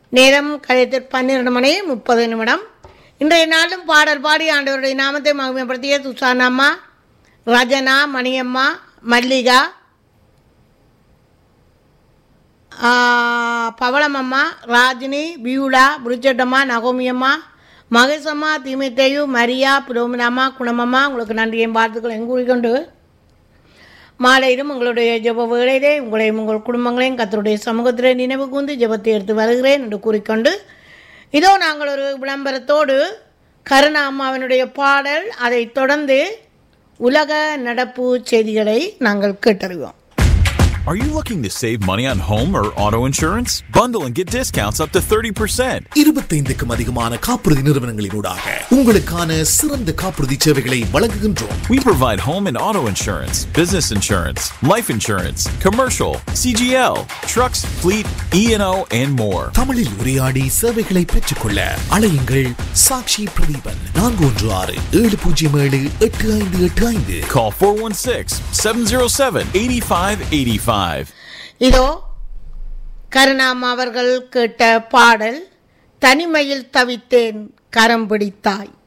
நேரம் கழித்து பன்னிரண்டு மணி முப்பது நிமிடம் இன்றைய நாளும் பாடல் பாடி ஆண்டவருடைய நாமத்தை மகிமைப்படுத்திய சுசானம்மா ரஜனா மணியம்மா மல்லிகா ஆ, பவளமம்மா ராஜினி பியூலா புரிச்சட்டம்மா நகோமியம்மா மகேசம்மா தீமித்தையு மரியா புரோமினாம்மா குணமம்மா உங்களுக்கு நன்றியும் வாழ்த்துக்களையும் கூறிக்கொண்டு மாலையிலும் உங்களுடைய ஜெப வேளையிலே உங்களையும் உங்கள் குடும்பங்களையும் கத்தருடைய சமூகத்திலே நினைவு கூர்ந்து ஜெபத்தை எடுத்து வருகிறேன் என்று கூறிக்கொண்டு இதோ நாங்கள் ஒரு விளம்பரத்தோடு கருணா அம்மாவினுடைய பாடல் அதைத் தொடர்ந்து உலக நடப்பு செய்திகளை நாங்கள் கேட்டறிவோம் Are you looking to save money on home or auto insurance? Bundle and get discounts up to 30%. இருபத்தைந்துக்கும் அதிகமான காப்புறுதி நிறுவனங்களினூடாக உங்களுக்கான சிறந்த காப்புறுதி சேவைகளை வழங்குகின்றோம் We provide home and auto insurance, business insurance, life insurance, commercial, CGL, trucks, fleet, E&O, and more. தமிழில் உரையாடி சேவைகளை பெற்றுக்கொள்ள அழையுங்கள் சாக்ஷி பிரதீபன் நான்கு ஒன்று ஆறு ஏழு பூஜ்ஜியம் ஏழு எட்டு ஐந்து எட்டு ஐந்து Call 416-707-8585. இதோ கருணாம் அவர்கள் கேட்ட பாடல் தனிமையில் தவித்தேன் கரம் பிடித்தாய்